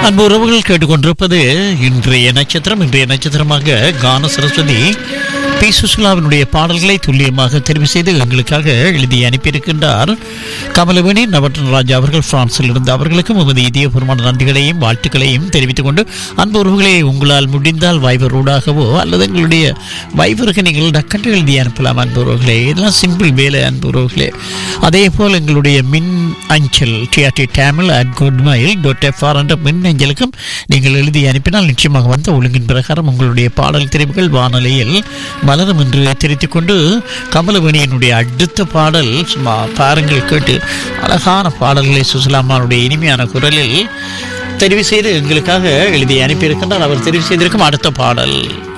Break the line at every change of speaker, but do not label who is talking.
அன்பு உறவுகள் கேட்டுக்கொண்டிருப்பது இன்றைய நட்சத்திரம் இன்றைய நட்சத்திரமாக கான சரஸ்வதி பி சுசுலாவினுடைய பாடல்களை துல்லியமாக தெரிவு செய்து எங்களுக்காக எழுதி அனுப்பியிருக்கின்றார் கமலவேணி நவட்டன் ராஜா அவர்கள் பிரான்சில் இருந்து அவர்களுக்கும் உமது இதயபூர்வமான நன்றிகளையும் வாழ்த்துக்களையும் தெரிவித்துக் கொண்டு அன்பு உறவுகளே உங்களால் முடிந்தால் வைபர் ஊடாகவோ அல்லது எங்களுடைய வைபருக்கு நீங்கள் டக்கண்டு எழுதி அனுப்பலாம் அன்பு உறவுகளே இதெல்லாம் சிம்பிள் வேலை அன்பு உறவுகளே அதே போல் எங்களுடைய மின் அஞ்சல் டிஆர்டி டேமில் அட் குட்மைல் டாட் எஃப்ஆர் என்ற மின் அஞ்சலுக்கும் நீங்கள் எழுதி அனுப்பினால் நிச்சயமாக வந்த ஒழுங்கின் பிரகாரம் உங்களுடைய பாடல் தெரிவுகள் வானொலியில் மலரும் என்று தெரிவித்துக் கொண்டு கமலவேணியினுடைய அடுத்த பாடல் சும்மா பாருங்கள் கேட்டு அழகான பாடல்களை சுசிலாமாவுடைய இனிமையான குரலில் தெரிவு செய்து எங்களுக்காக எழுதி அனுப்பியிருக்கின்றார் அவர் தெரிவு செய்திருக்கும் அடுத்த பாடல்